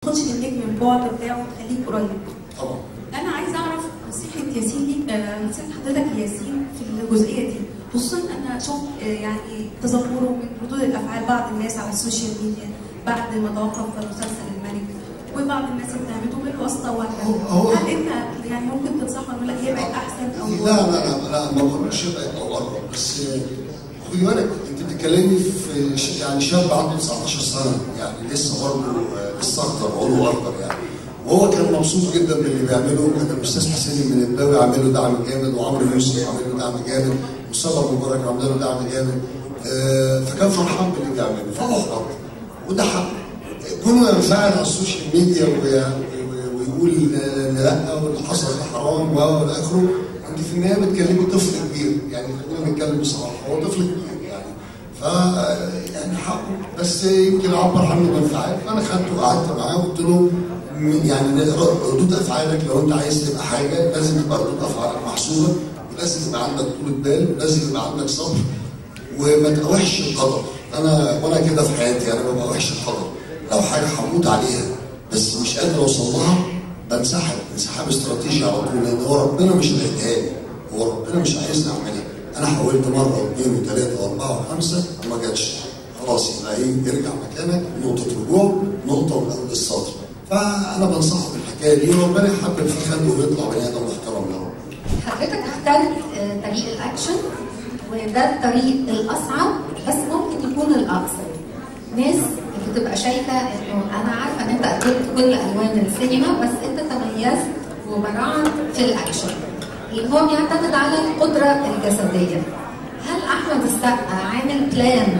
تاخدش النجم من بعد بتاعه تخليك قريب طبعا انا عايزه اعرف نصيحه ياسين ليك آه، نصيحه حضرتك لياسين في الجزئيه دي خصوصا انا شفت آه، يعني تذكره من ردود الافعال بعض الناس على السوشيال ميديا بعد ما توقف مسلسل الملك وبعض الناس اتهمته بالواسطه هو- ولا هل انت يعني ممكن تنصحه انه لا يبعد احسن او لا لا لا لا ما بقولش يبعد او قرب بس خدي بالك انت بتتكلمي في ش- يعني شاب عنده 19 سنه يعني لسه برضه آه، لسه اكتر عضو اكتر يعني وهو كان مبسوط جدا باللي بيعمله كان الاستاذ حسين من الباوي عامل له دعم جامد وعمرو يوسف عامل له دعم جامد وصبر مبارك عامل له دعم جامد آه، فكان فرحان باللي بيعمله فاحبط وده حق كونه ينفعل على السوشيال ميديا وي- وي- ويقول ان لا واللي حصل ده حرام و والى اخره انت في النهايه بتكلمي طفل كبير يعني خلينا نتكلم بصراحه هو طفل كبير يعني ف يعني حقه بس يمكن عبر عنه بانفعال فانا خدته وقعدت معاه وقلت له م- يعني ردود افعالك لو انت عايز تبقى حاجه لازم تبقى ردود افعالك محسوبه ولازم يبقى عندك طولة بال ولازم يبقى عندك صبر وما تقاوحش القدر انا وانا كده في حياتي انا ما بقاوحش القدر لو حاجه هموت عليها بس مش قادر اوصل لها بنسحب انسحاب استراتيجي على طول لان هو ربنا مش رايدها لي هو ربنا مش عايزني اعملها انا حاولت مره واثنين وثلاثه واربعه وخمسه وما جاتش خلاص يبقى ايه ارجع مكانك نقطه رجوع نقطه من اول السطر فانا بنصحه بالحكايه دي وربنا يحبب في خلقه ويطلع بني ادم محترم له حضرتك اخترت آه، طريق الاكشن وده الطريق الاصعب بس ممكن يكون الاقصر ناس بتبقى شايفه انه انا عارفه ان انت قدمت كل الوان السينما بس انت تميزت وبراعا في الاكشن اللي هو بيعتمد على القدره الجسديه هل احمد السقا عامل بلان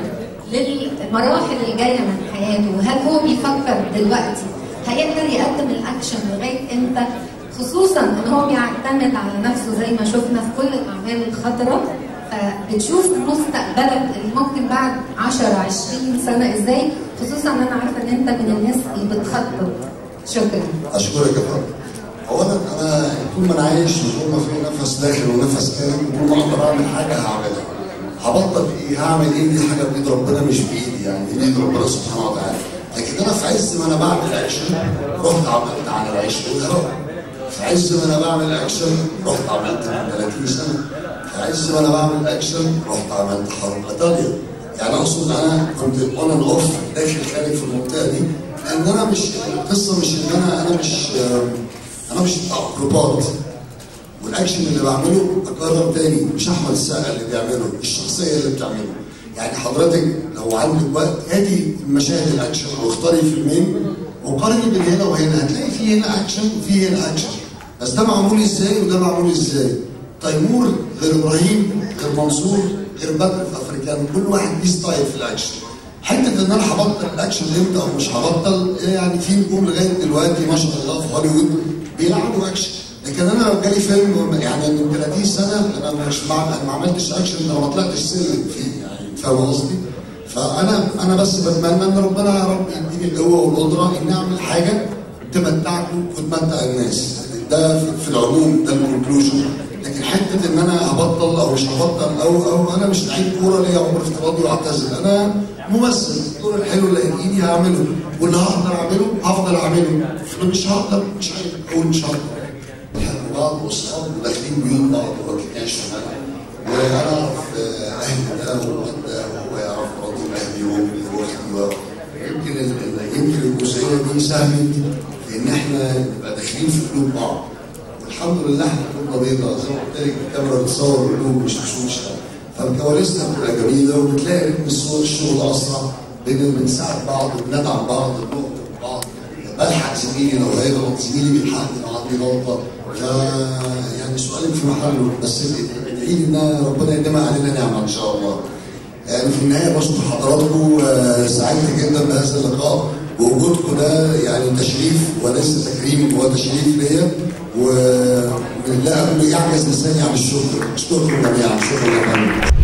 للمراحل الجايه من حياته هل هو بيفكر دلوقتي هيقدر يقدم الاكشن لغايه امتى خصوصا ان هو بيعتمد على نفسه زي ما شفنا في كل الاعمال الخضراء فبتشوف مستقبلك اللي ممكن بعد 10 20 سنه ازاي خصوصا ان انا عارفه ان انت من الناس اللي بتخطط شكرا اشكرك يا فندم اولا انا طول ما انا عايش وطول ما في نفس داخل ونفس خارج طول ما اقدر اعمل حاجه هعملها هبطل ايه هعمل ايه دي حاجه بايد ربنا مش بايدي يعني دي بايد ربنا سبحانه وتعالى لكن انا في عز ما انا بعمل اكشن رحت عملت عن العيش والهواء في عز ما انا بعمل اكشن رحت عملت من 30 سنه في عز ما انا بعمل اكشن رحت عملت حرب ايطاليا يعني اقصد انا كنت اون اند اوف داخل خارج في المنطقه دي لان انا مش القصه مش ان انا انا مش انا مش بتاع اكروبات والاكشن اللي بعمله اكرر تاني مش احمد السقا اللي بيعمله الشخصيه اللي بتعمله يعني حضرتك لو عندك وقت هاتي مشاهد الاكشن واختاري فيلمين وقارني بين هنا وهنا هتلاقي في هنا اكشن وفي هنا اكشن بس ده معمول ازاي وده معمول ازاي تيمور غير ابراهيم غير منصور غير بدر في افريكان كل واحد ليه ستايل في الاكشن حته ان انا هبطل الاكشن امتى او مش هبطل يعني في نجوم لغايه دلوقتي ما شاء الله في هوليوود بيلعبوا اكشن لكن انا لو جالي فيلم يعني من 30 سنه انا مش مع... أنا ما عملتش اكشن انا ما طلعتش سلم فيه يعني فاهم قصدي؟ فانا انا بس بتمنى ان ربنا يا رب يديني القوه والقدره اني اعمل حاجه تمتعكم وتمتع الناس ده في العموم ده الكونكلوجن لكن حته ان انا هبطل او مش هبطل او او انا مش لعيب كوره ليا عمر افتراضي واعتزل انا ممثل الدور الحلو اللي هيجيني هعمله واللي هقدر اعمله هفضل اعمله اللي مش هقدر مش هقول مش هقدر بنحب بعض واصحاب وداخلين بيوت بعض وما كناش وانا اعرف اهلي ده وده وهو يعرف برضه اهلي وامي واختي يمكن ال- ال- يمكن الجزئيه دي ساهمت في ان احنا نبقى داخلين في قلوب بعض والحمد لله احنا قلوبنا بيضاء زي ما قلت لك الكاميرا بتصور القلوب مش بشوش فكواليسنا بتبقى جميله وبتلاقي رتم الصور الشغل اسرع بين بنساعد بعض وبندعم بعض بنقطه بعض بلحق زميلي لو هيغلط زميلي بيلحقني لو عندي غلطه ف يعني سؤالك في محله بس ادعي لي ان ربنا يديمها علينا نعمه ان شاء الله. يعني في النهايه بشكر حضراتكم آه، سعدت جدا بهذا اللقاء ووجودكم ده يعني تشريف وليس تكريم هو تشريف ليا ولا يعجز لساني عن الشكر اشكركم جميعا شكرا يا فندم